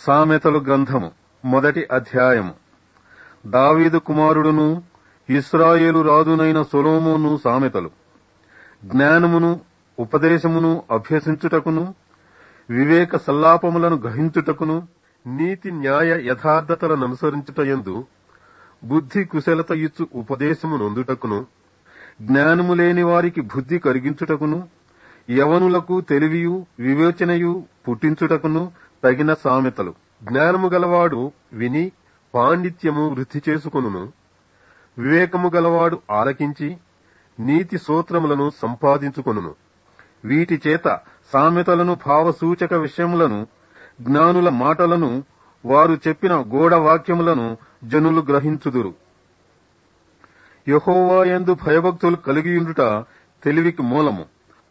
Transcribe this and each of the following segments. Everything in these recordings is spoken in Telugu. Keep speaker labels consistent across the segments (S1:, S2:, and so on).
S1: సామెతలు గ్రంథము మొదటి అధ్యాయము దావీదు కుమారుడును ఇస్రాయేలు రాజునైన సొలొమోను సామెతలు జ్ఞానమును ఉపదేశమును అభ్యసించుటకును వివేక సల్లాపములను గ్రహించుటకును నీతి న్యాయ యథార్థతలను అనుసరించుటయందు బుద్ధి కుశలత ఇచ్చు ఉపదేశము నొందుటకును జ్ఞానము లేని వారికి బుద్ధి కరిగించుటకును యవనులకు తెలివియు వివేచనయు పుట్టించుటకును తగిన సామెతలు జ్ఞానము గలవాడు విని పాండిత్యము వృద్ధి చేసుకొనును వివేకము గలవాడు ఆలకించి నీతి సూత్రములను సంపాదించుకొనును వీటి చేత సామెతలను భావసూచక విషయములను జ్ఞానుల మాటలను వారు చెప్పిన గోడ వాక్యములను జనులు గ్రహించుదురు యహోవాయందు భయభక్తులు కలిగియుండుట తెలివికి మూలము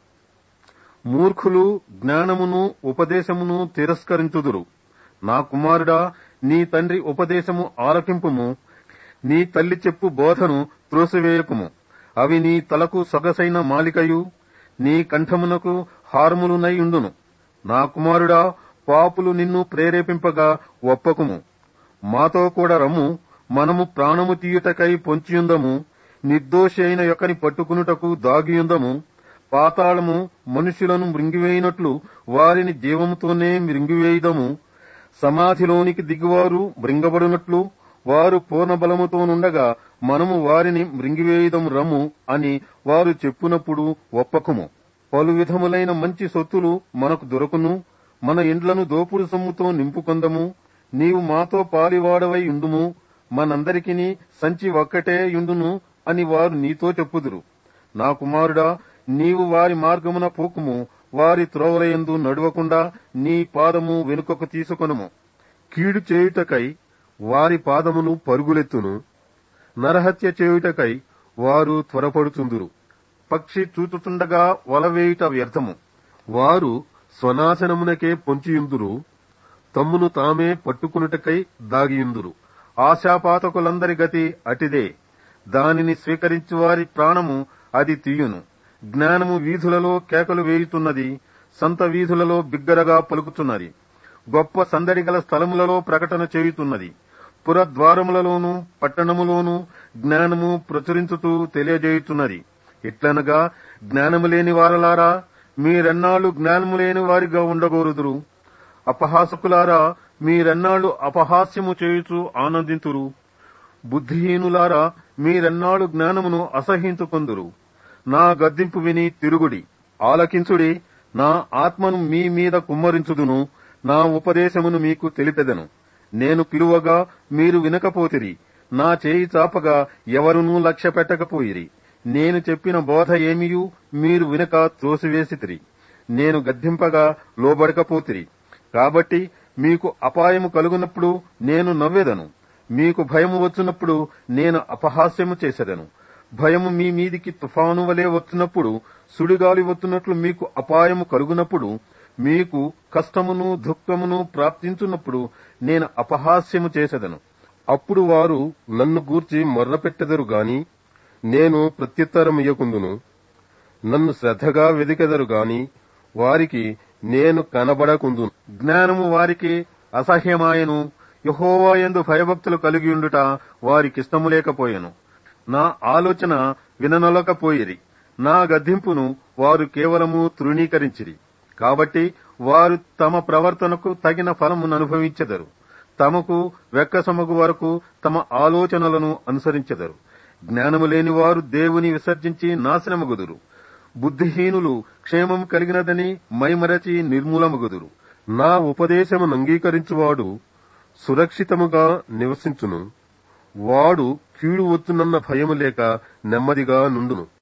S1: మూర్ఖులు జ్ఞానమును ఉపదేశమును తిరస్కరించుదురు నా కుమారుడా నీ తండ్రి ఉపదేశము ఆలకింపుము నీ తల్లి చెప్పు బోధను త్రోసివేయకుము అవి నీ తలకు సొగసైన మాలికయు నీ కంఠమునకు హారములునై ఉండును నా కుమారుడా పాపులు నిన్ను ప్రేరేపింపగా ఒప్పకుము మాతో కూడా రమ్ము మనము ప్రాణము తీయుటకై పొంచియుందము నిర్దోషి అయిన యొక్కని పట్టుకునుటకు దాగియుందము పాతాళము మనుషులను మృంగివేయినట్లు వారిని జీవముతోనే మృంగివేయుదము సమాధిలోనికి దిగువారు మృంగబడినట్లు వారు పూర్ణ బలముతోనుండగా మనము వారిని మృంగివేయుదము రమ్ము అని వారు చెప్పునప్పుడు ఒప్పకుము పలు విధములైన మంచి సొత్తులు మనకు దొరకును మన ఇండ్లను దోపుడు సొమ్ముతో నింపుకొందము నీవు మాతో పాలివాడవై ఉండుము మనందరికిని సంచి ఒక్కటే యుండును అని వారు నీతో చెప్పుదురు నా కుమారుడా నీవు వారి మార్గమున పోకుము వారి త్రోవలయందు నడవకుండా నీ పాదము వెనుకకు తీసుకొనుము కీడు చేయుటకై వారి పాదమును పరుగులెత్తును నరహత్య చేయుటకై వారు త్వరపడుచుందురు పక్షి చూచుచుండగా వలవేయుట వ్యర్థము వారు స్వనాశనమునకే పొంచియుందురు తమ్మును తామే పట్టుకునుటకై దాగియుందురు ఆశాపాతకులందరి గతి అటిదే దానిని స్వీకరించు వారి ప్రాణము అది తీయును జ్ఞానము వీధులలో కేకలు వేయుతున్నది సంత వీధులలో బిగ్గరగా పలుకుతున్నది గొప్ప సందడి గల స్థలములలో ప్రకటన చేయుతున్నది పురద్వారములలోను పట్టణములోను జ్ఞానము ప్రచురించుతూ తెలియజేయుతున్నది ఇట్లనగా జ్ఞానము లేని వారలారా మీరెన్నాళ్ళు జ్ఞానము లేని వారిగా ఉండగోరుదురు అపహాసకులారా మీరెన్నాళ్ళు అపహాస్యము చేయుచు ఆనందింతురు బుద్ధిహీనులారా మీరెన్నాళ్ళు జ్ఞానమును అసహించుకొందురు నా గద్దింపు విని తిరుగుడి ఆలకించుడి నా ఆత్మను మీ మీద కుమ్మరించుదును నా ఉపదేశమును మీకు తెలిపెదను నేను పిలువగా మీరు వినకపోతిరి నా చేయి చాపగా ఎవరునూ లక్ష్య పెట్టకపోయిరి నేను చెప్పిన బోధ ఏమియు మీరు వినక త్రోసివేసితిరి నేను గద్దింపగా లోబడకపోతిరి కాబట్టి మీకు అపాయము కలుగునప్పుడు నేను నవ్వెదను మీకు భయము వచ్చినప్పుడు నేను అపహాస్యము చేసేదను భయము మీ మీదికి తుఫాను వలె వచ్చినప్పుడు సుడిగాలి వచ్చినట్లు మీకు అపాయము కలుగునప్పుడు మీకు కష్టమును దుఃఖమును ప్రాప్తించున్నప్పుడు నేను అపహాస్యము చేసేదను అప్పుడు వారు నన్ను గూర్చి మొర్రపెట్టెదరు గాని నేను ప్రత్యుత్తరమియ్యకుందును నన్ను శ్రద్ధగా వెదికెదరు గాని వారికి నేను కనబడకుందును జ్ఞానము వారికి అసహ్యమాయను యహోవాయందు భయభక్తులు కలిగియుండుట వారికిష్టము లేకపోయెను నా ఆలోచన విననొలకపోయిరి నా గద్దింపును వారు కేవలము తృణీకరించిరి కాబట్టి వారు తమ ప్రవర్తనకు తగిన ఫలమును అనుభవించెదరు తమకు వెక్కసమగు వరకు తమ ఆలోచనలను అనుసరించెదరు జ్ఞానము లేని వారు దేవుని విసర్జించి నాశనమగుదురు బుద్ధిహీనులు క్షేమం కలిగినదని మైమరచి నిర్మూలమగుదురు నా ఉపదేశమును అంగీకరించువాడు సురక్షితముగా నివసించును వాడు కీడు వచ్చునన్న భయము లేక నెమ్మదిగా నుండును